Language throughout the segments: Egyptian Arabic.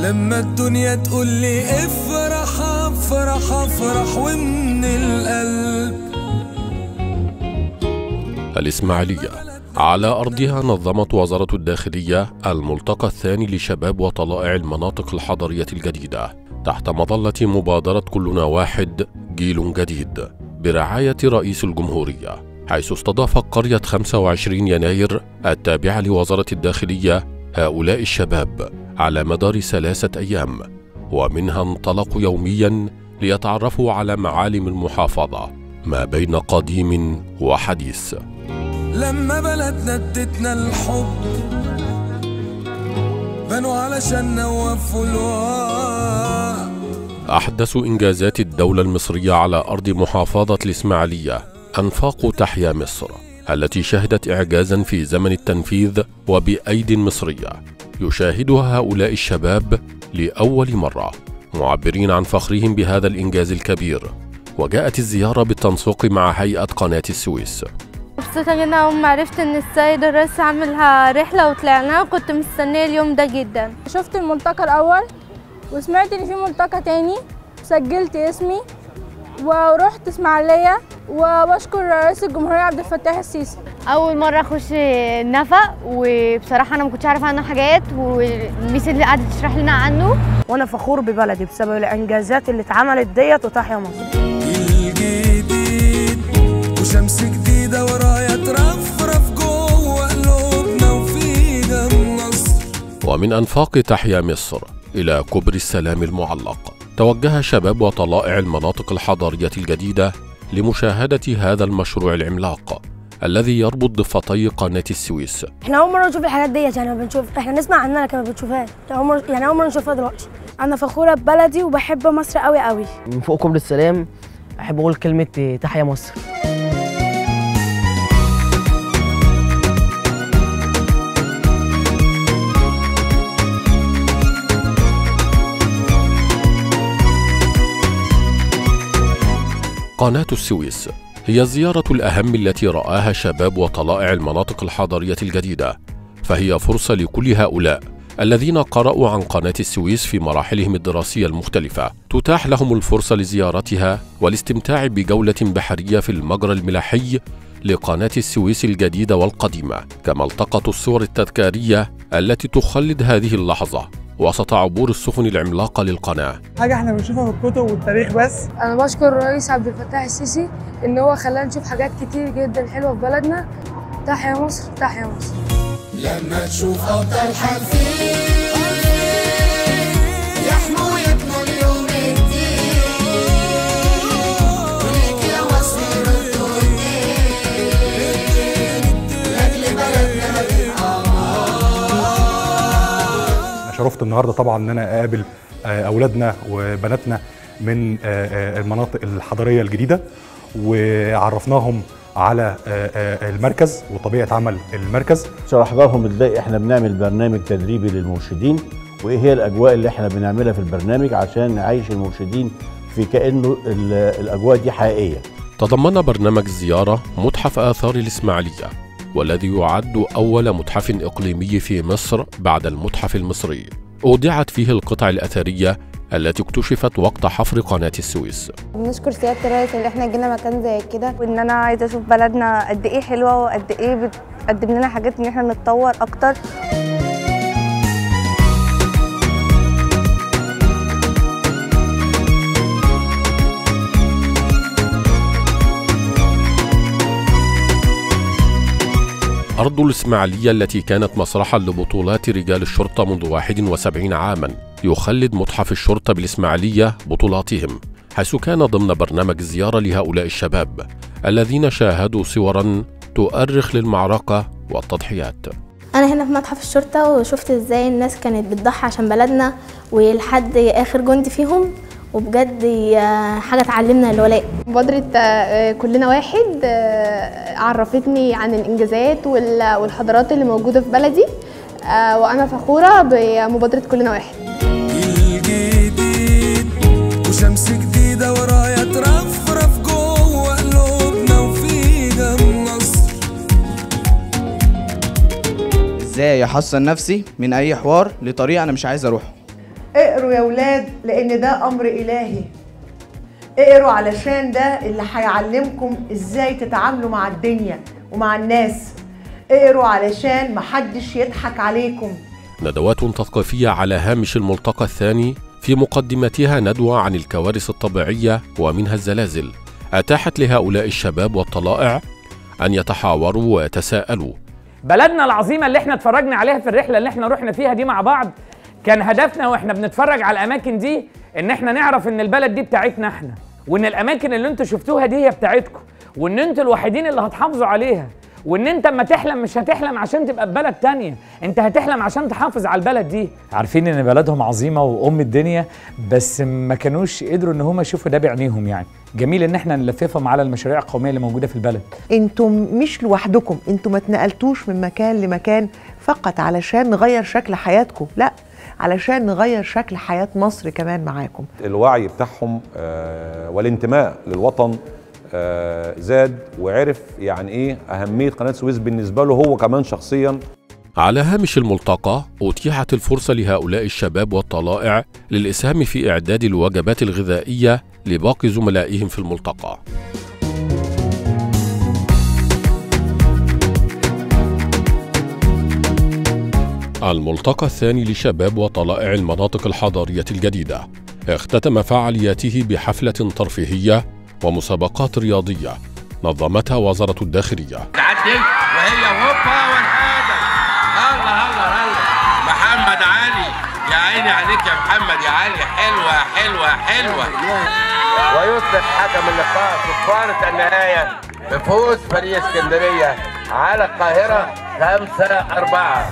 لما الدنيا تقول لي افرح افرح افرح ومن القلب الإسماعيلية على أرضها نظمت وزارة الداخلية الملتقى الثاني لشباب وطلائع المناطق الحضرية الجديدة تحت مظلة مبادرة كلنا واحد جيل جديد برعاية رئيس الجمهورية حيث استضافت قرية 25 يناير التابعة لوزارة الداخلية هؤلاء الشباب على مدار ثلاثة أيام ومنها انطلقوا يوميا ليتعرفوا على معالم المحافظة ما بين قديم وحديث لما بلدنا ادتنا الحب بنوا علشان وفوا الوعد أحدث إنجازات الدولة المصرية على أرض محافظة الإسماعيلية أنفاق تحيا مصر التي شهدت إعجازا في زمن التنفيذ وبأيد مصرية يشاهدها هؤلاء الشباب لأول مرة معبرين عن فخرهم بهذا الإنجاز الكبير وجاءت الزيارة بالتنسيق مع هيئة قناة السويس مبسوطة جدا أول ما عرفت إن السيد الرئيس عاملها رحلة وطلعناها وكنت مستنية اليوم ده جدا شفت الملتقى الأول وسمعت إن في ملتقى تاني سجلت اسمي ورحت إسماعيلية وبشكر رئيس الجمهورية عبد الفتاح السيسي أول مرة أخش نفق وبصراحة أنا ما كنتش أعرف عنه حاجات والميس اللي قعدت تشرح لنا عنه وانا فخور ببلدي بسبب الانجازات اللي اتعملت ديت وتحيا مصر جيل جديد وشمس جديدة ورايا ترفرف جوه قلوبنا وفينا النصر ومن أنفاق تحيا مصر إلى كبر السلام المعلق توجه شباب وطلائع المناطق الحضرية الجديدة لمشاهدة هذا المشروع العملاق الذي يربط ضفتي قناة السويس احنا اول مره نشوف الحاجات ديت يعني ما بنشوف احنا نسمع عنها لكن ما بنشوفهاش يعني اول مره يعني اول مره نشوفها دلوقتي أنا فخورة ببلدي وبحب مصر قوي قوي من فوق كوبري السلام احب اقول كلمه تحيا مصر قناة السويس هي الزيارة الأهم التي رآها شباب وطلائع المناطق الحضرية الجديدة فهي فرصة لكل هؤلاء الذين قرأوا عن قناة السويس في مراحلهم الدراسية المختلفة تتاح لهم الفرصة لزيارتها والاستمتاع بجولة بحرية في المجرى الملاحي لقناة السويس الجديدة والقديمة كما التقطوا الصور التذكارية التي تخلد هذه اللحظة وسط عبور السفن العملاقة للقناة حاجه احنا بنشوفها في الكتب والتاريخ بس أنا بشكر الرئيس عبد الفتاح السيسي إن هو خلانا نشوف حاجات كتير جدا حلوة في بلدنا تحيا مصر تحيا مصر لما تشوف أبطال حرفين يحموا يبنوا اليوم الجديد وليك يا مصر ردوا لأجل بلدنا أنا شرفت النهارده طبعا ان انا اقابل آه، اولادنا وبناتنا من آه، آه، المناطق الحضريه الجديده وعرفناهم على آه، آه، المركز وطبيعه عمل المركز شرحنا لهم ازاي احنا بنعمل برنامج تدريبي للمرشدين وايه هي الاجواء اللي احنا بنعملها في البرنامج عشان نعيش المرشدين في كانه ال- الاجواء دي حقيقيه تضمن برنامج الزيارة متحف آثار الإسماعيلية والذي يعد أول متحف إقليمي في مصر بعد المتحف المصري أودعت فيه القطع الأثرية التي اكتشفت وقت حفر قناة السويس بنشكر سيادة الرئيس اللي احنا جينا مكان زي كده وإن أنا عايزة أشوف بلدنا قد إيه حلوة وقد إيه بتقدم لنا حاجات إن احنا نتطور أكتر أرض الإسماعيلية التي كانت مسرحا لبطولات رجال الشرطة منذ 71 عاما يخلد متحف الشرطة بالإسماعيلية بطولاتهم حيث كان ضمن برنامج زيارة لهؤلاء الشباب الذين شاهدوا صورا تؤرخ للمعركة والتضحيات انا هنا في متحف الشرطه وشفت ازاي الناس كانت بتضحي عشان بلدنا ولحد اخر جندي فيهم وبجد آه، حاجه تعلمنا الولاء مبادرة آه، كلنا واحد آه، عرفتني عن الإنجازات وال- والحضارات اللي موجودة في بلدي آه، وأنا فخورة بمبادرة كلنا واحد جيل جديد وشمس جديدة ورايا ترفرف جوه قلوبنا وفينا النصر ازاي احصن نفسي من اي حوار لطريق انا مش عايز اروحه اقروا يا ولاد لان ده امر الهي اقروا علشان ده اللي هيعلمكم ازاي تتعاملوا مع الدنيا ومع الناس اقروا علشان محدش يضحك عليكم ندوات تثقيفية على هامش الملتقى الثاني في مقدمتها ندوة عن الكوارث الطبيعية ومنها الزلازل أتاحت لهؤلاء الشباب والطلائع أن يتحاوروا ويتساءلوا بلدنا العظيمه اللي احنا اتفرجنا عليها في الرحله اللي احنا رحنا فيها دي مع بعض كان هدفنا واحنا بنتفرج على الاماكن دي ان احنا نعرف ان البلد دي بتاعتنا احنا وان الاماكن اللي انتوا شفتوها دي هي بتاعتكم وان انتوا الوحيدين اللي هتحافظوا عليها وان انت اما تحلم مش هتحلم عشان تبقى في بلد تانية انت هتحلم عشان تحافظ على البلد دي عارفين ان بلدهم عظيمه وام الدنيا بس ما كانوش قدروا ان هم يشوفوا ده بعينيهم يعني جميل ان احنا نلففهم على المشاريع القوميه اللي موجوده في البلد انتم مش لوحدكم انتم ما اتنقلتوش من مكان لمكان فقط علشان نغير شكل حياتكم لا علشان نغير شكل حياة مصر كمان معاكم الوعي بتاعهم آه، والانتماء للوطن آه، زاد وعرف يعني ايه اهميه قناه السويس بالنسبه له هو كمان شخصيا على هامش الملتقى أتيحت الفرصة لهؤلاء الشباب والطلائع للإسهام في إعداد الوجبات الغذائية لباقي زملائهم في الملتقى الملتقى الثاني لشباب وطلائع المناطق الحضارية الجديدة اختتم فعالياته بحفلة ترفيهية ومسابقات رياضية نظمتها وزارة الداخلية تعدي وهي هوبا والحاجة الله الله الله محمد علي يا عيني عليك يا محمد يا علي حلوة حلوة حلوة ويصبح حكم اللقاء صفارة النهاية بفوز فريق اسكندرية على القاهرة خمسة أربعة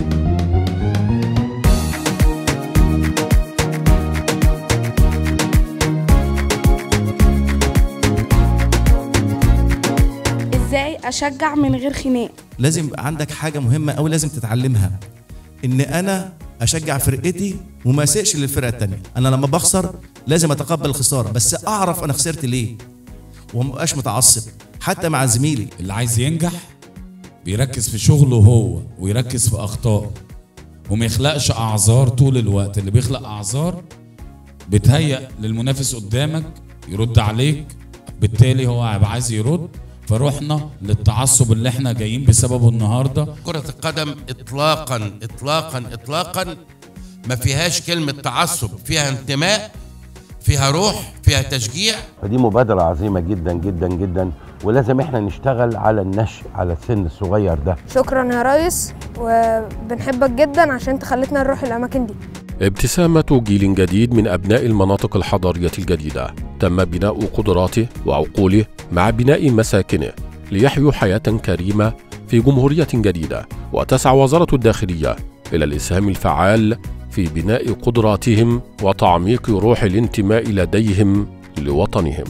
ازاي اشجع من غير خناق لازم يبقى عندك حاجه مهمه قوي لازم تتعلمها ان انا اشجع فرقتي وما اسيئش للفرقه التانية انا لما بخسر لازم اتقبل الخساره بس اعرف انا خسرت ليه وما بقاش متعصب حتى مع زميلي اللي عايز ينجح بيركز في شغله هو ويركز في اخطائه وما يخلقش اعذار طول الوقت اللي بيخلق اعذار بتهيأ للمنافس قدامك يرد عليك بالتالي هو هيبقى عايز يرد فروحنا للتعصب اللي احنا جايين بسببه النهارده كرة القدم إطلاقا إطلاقا إطلاقا ما فيهاش كلمة تعصب فيها انتماء فيها روح فيها تشجيع فدي مبادرة عظيمة جدا جدا جدا ولازم احنا نشتغل على النشء على السن الصغير ده شكرا يا ريس وبنحبك جدا عشان تخلتنا نروح الاماكن دي ابتسامة جيل جديد من أبناء المناطق الحضارية الجديدة تم بناء قدراته وعقوله مع بناء مساكنه ليحيوا حياة كريمة في جمهورية جديدة وتسعى وزارة الداخلية إلى الإسهام الفعال في بناء قدراتهم وتعميق روح الانتماء لديهم لوطنهم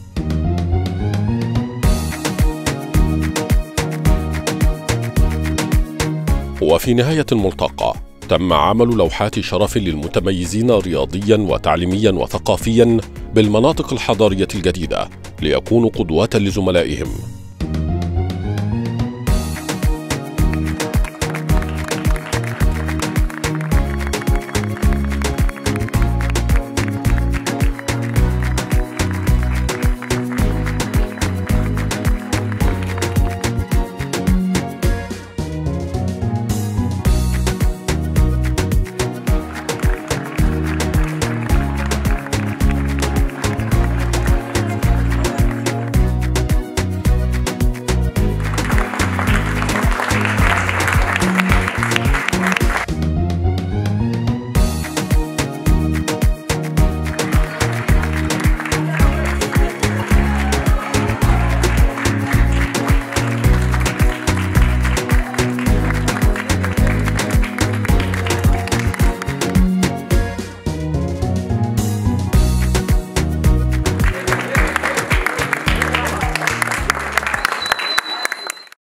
وفي نهاية الملتقى تم عمل لوحات شرف للمتميزين رياضيا وتعليميا وثقافيا بالمناطق الحضارية الجديدة ليكونوا قدوة لزملائهم